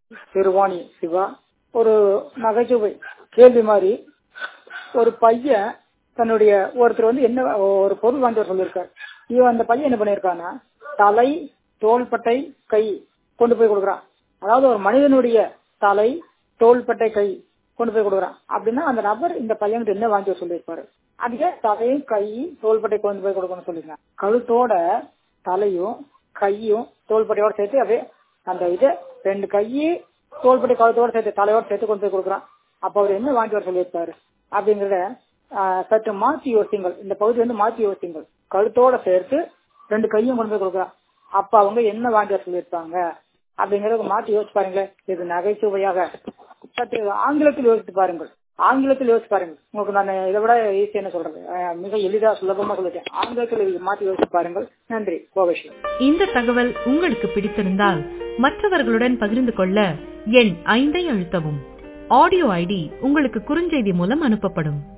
சிறுவாணி சிவா ஒரு நகைச்சுவை கேள்வி மாதிரி ஒரு பையன் தன்னுடைய ஒருத்தர் வந்து என்ன ஒரு பொருள் வாங்கி வர சொல்லியிருக்காரு இவன் அந்த பையன் என்ன பண்ணியிருக்கான்னா தலை தோள்பட்டை கை கொண்டு போய் கொடுக்குறான் அதாவது ஒரு மனிதனுடைய தலை தோள்பட்டை கை கொண்டு போய் கொடுக்குறான் அப்படின்னா அந்த நபர் இந்த பையனுக்கு என்ன வாங்கி வர சொல்லியிருப்பாரு அதுக்கே தலையும் கை தோள்பட்டை கொண்டு போய் கொடுக்கணும்னு சொல்லிருக்காங்க கழுத்தோட தலையும் கையும் தோள்பட்டையோட சேர்த்து அப்படியே அந்த இது ரெண்டு கையை தோள்பட்டை கழுத்தோட சேர்த்து தலையோட சேர்த்து கொண்டு போய் கொடுக்குறான் அப்ப அவர் என்ன வாங்கி வர சொல்லியிருப்பாரு அப்படிங்கறத ஆஹ், சற்று மாற்றி யோசிங்கள் இந்த பகுதி வந்து மாற்றி யோசிங்கள் கழுத்தோட சேர்த்து ரெண்டு கையும் கொண்டு போய் கொடுக்குறான் அப்ப அவங்க என்ன வாங்கி வர சொல்லியிருப்பாங்க அப்படிங்கறத மாற்றி யோசிச்சு பாருங்களேன் இது நகைச்சுவையாக சற்று ஆங்கிலத்தில் யோசித்து பாருங்கள் ஆங்கிலத்தில் யோசிச்சு பாருங்கள் உங்களுக்கு நான் இதை விட ஈஸி என்ன சொல்றது அஹ், மிக எளிதா சுலபமா சொல்லிட்டேன் ஆங்கிலத்தில் இது மாற்றி யோசிச்சு பாருங்கள் நன்றி கோபேஷ் இந்த தகவல் உங்களுக்கு பிடித்திருந்தால் மற்றவர்களுடன் பகிர்ந்து கொள்ள எண் ஐந்தை அழுத்தவும் ஆடியோ ஐடி உங்களுக்கு குறுஞ்செய்தி மூலம் அனுப்பப்படும்